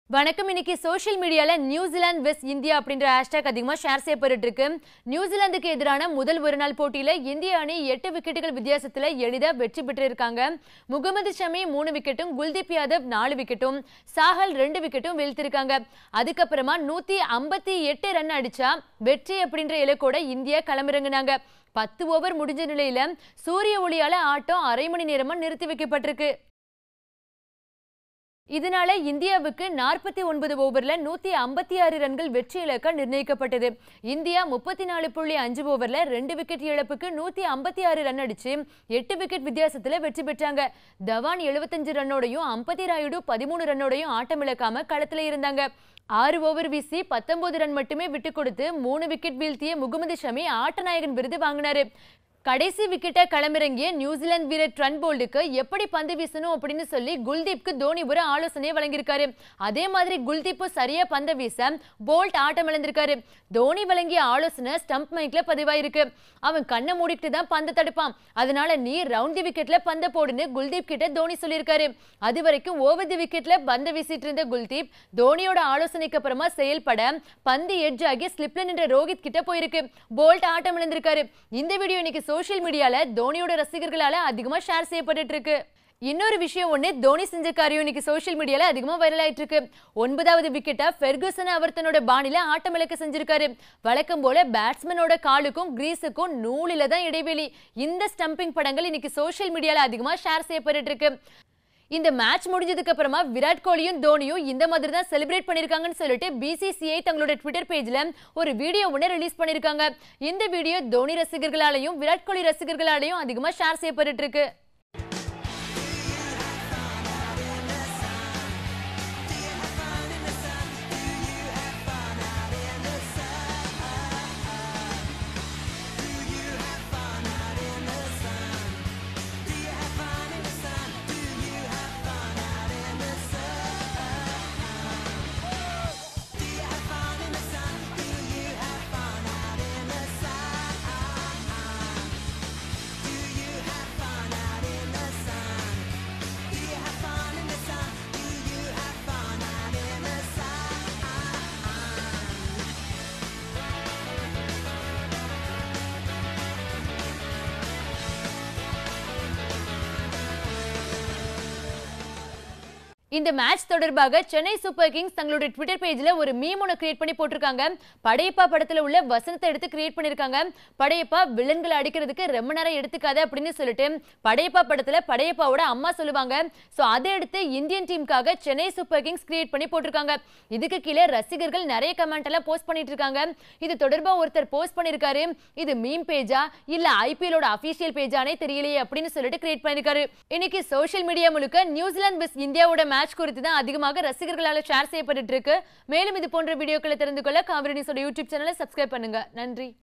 வணக்கம் இன்னைக்கு சோஷியல் மீடியால நியூசிலாந்து வெஸ்ட் இந்தியா அப்படின்ற ஹேஷ்டாக் அதிகமா ஷேர் செய்யப்பட்டு இருக்கு நியூசிலாந்துக்கு எதிரான முதல் ஒரு நாள் போட்டியில இந்திய அணி எட்டு விக்கெட்டுகள் வித்தியாசத்துல எளிதா வெற்றி பெற்றிருக்காங்க முகமது ஷமி மூணு விக்கெட்டும் குல்தீப் யாதவ் நாலு விக்கெட்டும் சாஹல் ரெண்டு விக்கெட்டும் வீழ்த்திருக்காங்க அதுக்கப்புறமா நூத்தி ஐம்பத்தி எட்டு ரன் அடிச்சா வெற்றி அப்படின்ற இலக்கோட இந்தியா களமிறங்குனாங்க பத்து ஓவர் முடிஞ்ச நிலையில சூரிய ஒளியால ஆட்டம் அரை மணி நேரமா நிறுத்தி வைக்கப்பட்டிருக்கு இதனால இந்தியாவுக்கு நாற்பத்தி ஒன்பது ஓவர்ல நூத்தி ஐம்பத்தி ஆறு ரன்கள் வெற்றி இலக்க நிர்ணயிக்கப்பட்டது இந்தியா முப்பத்தி நாலு புள்ளி அஞ்சு ஓவர்ல ரெண்டு விக்கெட் இழப்புக்கு நூத்தி ஐம்பத்தி ஆறு ரன் அடிச்சு எட்டு விக்கெட் வித்தியாசத்துல வெற்றி பெற்றாங்க தவான் எழுபத்தஞ்சு ரன்னோடையும் அம்பதி ராயுடு பதிமூணு ரன்னோடையும் ஆட்டம் இழக்காம களத்துல இருந்தாங்க ஆறு ஓவர் வீசி பத்தொன்பது ரன் மட்டுமே விட்டு கொடுத்து மூணு விக்கெட் வீழ்த்திய முகமது ஷமி ஆட்டநாயகன் விருது வாங்கினாரு கடைசி விக்கெட்டை களமிறங்கிய நியூசிலாந்து வீரர் ட்ரன் போல்டுக்கு எப்படி பந்து வீசணும் அப்படின்னு சொல்லி குல்தீப்க்கு தோனி ஒரு ஆலோசனை வழங்கியிருக்காரு அதே மாதிரி குல்தீப் சரியா பந்த வீச போல்ட் ஆட்டம் இழந்திருக்காரு தோனி வழங்கிய ஆலோசனை ஸ்டம்ப் மைக்ல பதிவாயிருக்கு அவன் கண்ணை மூடிட்டு தான் பந்து தடுப்பான் அதனால நீ ரவுண்ட் தி விக்கெட்ல பந்த போடுன்னு குல்தீப் கிட்ட தோனி சொல்லியிருக்காரு அது வரைக்கும் ஓவர் தி விக்கெட்ல பந்து வீசிட்டு இருந்த குல்தீப் தோனியோட ஆலோசனைக்கு அப்புறமா செயல்பட பந்து எட்ஜ் ஆகி ஸ்லிப்ல நின்ற ரோஹித் கிட்ட போயிருக்கு போல்ட் ஆட்டம் இழந்திருக்காரு இந்த வீடியோ இன்னைக்கு சோஷியல் மீடியால தோனியோட ரசிகர்களால அதிகமா ஷேர் செய்யப்பட்டுட்டு இருக்கு இன்னொரு விஷயம் ஒண்ணு தோனி செஞ்ச காரியம் இன்னைக்கு சோஷியல் மீடியால அதிகமா வைரல் ஆயிட்டு இருக்கு ஒன்பதாவது விக்கெட்டை ஃபெர்குசன் அவர் தன்னோட பாணில ஆட்டம் இழக்க செஞ்சிருக்காரு வழக்கம் போல பேட்ஸ்மேனோட காலுக்கும் கிரீஸுக்கும் நூலில தான் இடைவெளி இந்த ஸ்டம்பிங் படங்கள் இன்னைக்கு சோஷியல் மீடியால அதிகமா ஷேர் செய்யப்பட்டு இருக்கு இந்த மேட்ச் முடிஞ்சதுக்கு அப்புறமா விராட் கோலியும் தோனியும் இந்த மாதிரி தான் செலிப்ரேட் பண்ணிருக்காங்கன்னு சொல்லிட்டு பிசிசிஐ தங்களோட ட்விட்டர் பேஜ்ல ஒரு வீடியோ ஒன்று ரிலீஸ் பண்ணிருக்காங்க இந்த வீடியோ தோனி ரசிகர்களாலையும் விராட் கோலி ரசிகர்களாலையும் அதிகமா ஷேர் செய்யப்பட்டு இருக்கு இந்த மேட்ச் தொடர்பாக சென்னை சூப்பர் கிங்ஸ் தங்களோட ட்விட்டர் பேஜ்ல ஒரு மீம் ஒன்று கிரியேட் பண்ணி போட்டிருக்காங்க படையப்பா படத்துல உள்ள வசனத்தை எடுத்து கிரியேட் பண்ணிருக்காங்க படையப்பா வில்லன்களை அடிக்கிறதுக்கு ரொம்ப நேரம் எடுத்துக்காத அப்படின்னு சொல்லிட்டு படையப்பா படத்துல படையப்பாவோட அம்மா சொல்லுவாங்க சோ அதை எடுத்து இந்தியன் டீமுக்காக சென்னை சூப்பர் கிங்ஸ் கிரியேட் பண்ணி போட்டிருக்காங்க இதுக்கு கீழே ரசிகர்கள் நிறைய கமெண்ட் எல்லாம் போஸ்ட் பண்ணிட்டு இருக்காங்க இது தொடர்பா ஒருத்தர் போஸ்ட் பண்ணிருக்காரு இது மீம் பேஜா இல்ல ஐபிஎலோட அபிஷியல் பேஜானே தெரியலையே அப்படின்னு சொல்லிட்டு கிரியேட் பண்ணிருக்காரு இன்னைக்கு சோஷியல் மீடியா முழுக்க நியூசிலாந்து வெஸ்ட் இந்தியாவோட மேட்ச் குறித்து தான் அதிகமாக ரசிகர்களால் ஷேர் செய்யப்பட்டு இருக்கு மேலும் இது போன்ற வீடியோக்களை தெரிந்து கொள்ள காவிரி நியூஸோட யூடியூப் சேனலை சப்ஸ்கிரைப் பண்ணுங்க நன்றி